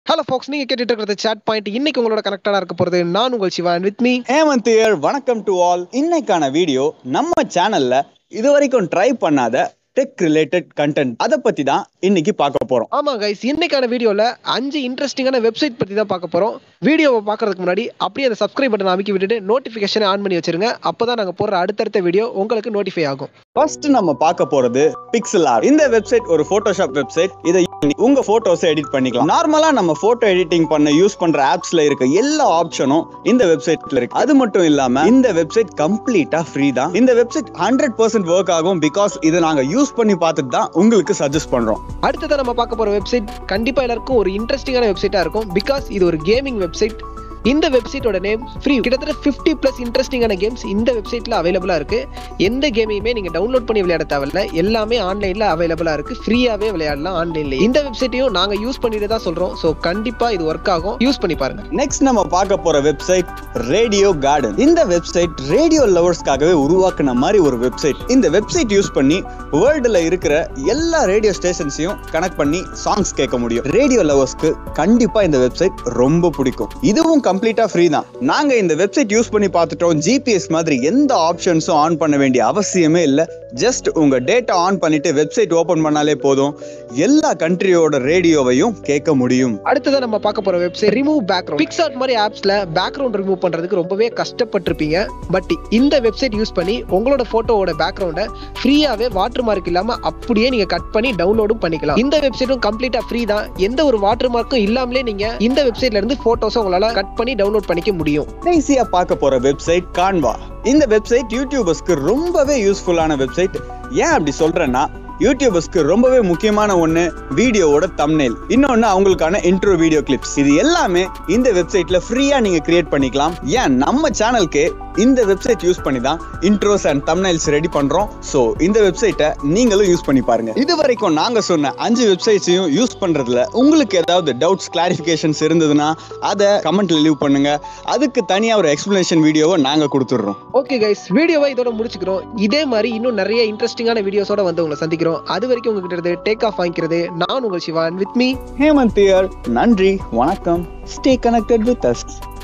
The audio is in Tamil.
ஹலோ ஃபாக்ஸ் நீங்க கேட்டுட்டு இருக்கிறது chat பாயிண்ட் இன்னைக்கு உங்களோட கனெக்டடா இருக்க போறது நான் உங்கள் Shiva with me Hemanth year வணக்கம் டு ஆல் இன்னைக்கான வீடியோ நம்ம சேனல்ல இது வரைக்கும் ட்ரை பண்ணாத டெக் ரிலேட்டட் கண்டென்ட் அதை பத்தி தான் இன்னைக்கு பார்க்க போறோம் ஆமா கைஸ் இன்னைக்கான வீடியோல அஞ்சு இன்ட்ரெஸ்டிங்கான வெப்சைட் பத்தி தான் பார்க்க போறோம் வீடியோவை பார்க்கறதுக்கு முன்னாடி அப்படியே அந்த சப்ஸ்கிரைப் பட்டன் அமைக்கி விட்டுட்டு நோட்டிஃபிகேஷனை ஆன் பண்ணி வச்சிருங்க அப்பதான் நாங்க போடுற அடுத்தடுத்த வீடியோ உங்களுக்கு நோட்டிஃபை ஆகும் ஃபர்ஸ்ட் நம்ம பார்க்க போறது பிக்சல் ஆர்ட் இந்த வெப்சைட் ஒரு போட்டோஷாப் வெப்சைட் இதை உங்க போட்டோஸ் எடிட் பண்ணிக்கலாம் நார்மலா நம்ம போட்டோ எடிட்டிங் பண்ண யூஸ் பண்ற ஆப்ஸ்ல இருக்க எல்லா ஆப்ஷனும் இந்த வெப்சைட்ல இருக்கு அது மட்டும் இல்லாம இந்த வெப்சைட் கம்ப்ளீட்டா ஃப்ரீ தான் இந்த வெப்சைட் ஹண்ட்ரட் பர்சன்ட் ஒர்க் ஆகும் பிகாஸ் இதை நாங்க யூஸ் பண்ணி பார்த்துட்டு தான் உங்களுக்கு சஜஸ்ட் பண்றோம் அடுத்ததான் நம்ம பார்க்க போற வெப்சைட் கண்டிப்பா எல்லாருக்கும் ஒரு இன்ட்ரெஸ்டிங்கான வெப்சைட்டா இருக்கும் பிகாஸ் இது ஒரு கேமிங் வெப்சைட் இந்த வெப்சைட்டோட நேம் ஃப்ரீ கிட்டத்தட்ட ஃபிஃப்டி ப்ளஸ் இன்ட்ரெஸ்டிங்கான கேம்ஸ் இந்த வெப்சைட்ல அவைலபிளா இருக்கு எந்த கேமையுமே நீங்க டவுன்லோட் பண்ணி விளையாட தேவையில்ல எல்லாமே ஆன்லைன்ல அவைலபிளா இருக்கு ஃப்ரீயாவே விளையாடலாம் ஆன்லைன்ல இந்த வெப்சைட்டையும் நாங்க யூஸ் பண்ணிட்டு தான் சொல்றோம் ஸோ கண்டிப்பா இது ஒர்க் ஆகும் யூஸ் பண்ணி பாருங்க நெக்ஸ்ட் நம்ம பார்க்க போற வெப்சைட் ரேடியோ கார்டன் இந்த வெப்சைட் ரேடியோ லவர்ஸ்க்காகவே உருவாக்குன மாதிரி ஒரு வெப்சைட் இந்த வெப்சைட் யூஸ் பண்ணி வேர்ல்டுல இருக்கிற எல்லா ரேடியோ ஸ்டேஷன்ஸையும் கனெக்ட் பண்ணி சாங்ஸ் கேட்க முடியும் ரேடியோ லவர்ஸ்க்கு கண்டிப்பா இந்த வெப்சைட் ரொம்ப பிடிக்கும் இதுவும் கம்ப்ளீட்டா ஃப்ரீ தான் நாங்க இந்த வெப்சைட் யூஸ் பண்ணி பார்த்துட்டோம் ஜிபிஎஸ் மாதிரி எந்த ஆப்ஷன்ஸும் ஆன் பண்ண வேண்டிய அவசியமே இல்லை ஜஸ்ட் உங்க டேட்டா ஆன் பண்ணிட்டு வெப்சைட் ஓபன் பண்ணாலே போதும் எல்லா கண்ட்ரியோட ரேடியோவையும் கேட்க முடியும் அடுத்ததான் நம்ம பார்க்க போற வெப்சைட் ரிமூவ் பேக்ரவுண்ட் பிக்சார்ட் மாதிரி ஆப்ஸ்ல பேக்ரவுண்ட் ரிமூவ் பண்றதுக்கு ரொம்பவே கஷ்டப்பட்டிருப்பீங்க பட் இந்த வெப்சைட் யூஸ் பண்ணி உங்களோட போட்டோவோட பேக்ரவுண்டை ஃப்ரீயாவே வாட்டர் மார்க் இல்லாம அப்படியே நீங்க கட் பண்ணி டவுன்லோடும் பண்ணிக்கலாம் இந்த வெப்சைட்டும் கம்ப்ளீட்டா ஃப்ரீ தான் எந்த ஒரு வாட்டர் மார்க்கும் இல்லாமலே நீங்க இந்த வெப்சைட்ல இருந்து போட்டோஸ் உங்களால கட் பண்ணி டவுன்லோட் பண்ணிக்க முடியும் கடைசியா பார்க்க போற வெப்சைட் கான்வா இந்த வெப்சைட் யூடியூபர்ஸ்க்கு ரொம்பவே யூஸ்ஃபுல்லான வெப்சைட் ஏன் அப்படி சொல்றேன்னா யூடியூபர்ஸ்க்கு ரொம்பவே முக்கியமான ஒண்ணு வீடியோவோட தம்ப்நெயில் இன்னொன்னு அவங்களுக்கான இன்ட்ரோ வீடியோ கிளிப்ஸ் இது எல்லாமே இந்த வெப்சைட்ல ஃப்ரீயா நீங்க கிரியேட் பண்ணிக்கலாம் ஏன் நம்ம சேனலுக்கு இந்த வெப்சைட் யூஸ் பண்ணி தான் இன்ட்ரோஸ் அண்ட் தம்ப்நெயில்ஸ் ரெடி பண்றோம் ஸோ இந்த வெப்சைட்டை நீங்களும் யூஸ் பண்ணி பாருங்க இது வரைக்கும் நாங்க சொன்ன அஞ்சு வெப்சைட்ஸையும் யூஸ் பண்றதுல உங்களுக்கு ஏதாவது டவுட்ஸ் கிளாரிஃபிகேஷன்ஸ் இருந்ததுன்னா அதை கமெண்ட்ல லீவ் பண்ணுங்க அதுக்கு தனியா ஒரு எக்ஸ்பிளனேஷன் வீடியோவை நாங்க கொடுத்துடுறோம் ஓகே கைஸ் வீடியோவை இதோட முடிச்சுக்கிறோம் இதே மாதிரி இன்னும் நிறைய இன்ட்ரெஸ்டிங்கான வீடியோஸோட வந்து உங்களை சந்திக்கிறோம் அது வரைக்கும் உங்ககிட்ட இருந்து டேக் ஆஃப் வாங்கிக்கிறது நான் உங்கள் Sivan with me Hemanth year நன்றி வணக்கம் ஸ்டே கனெக்டட் வித் அஸ்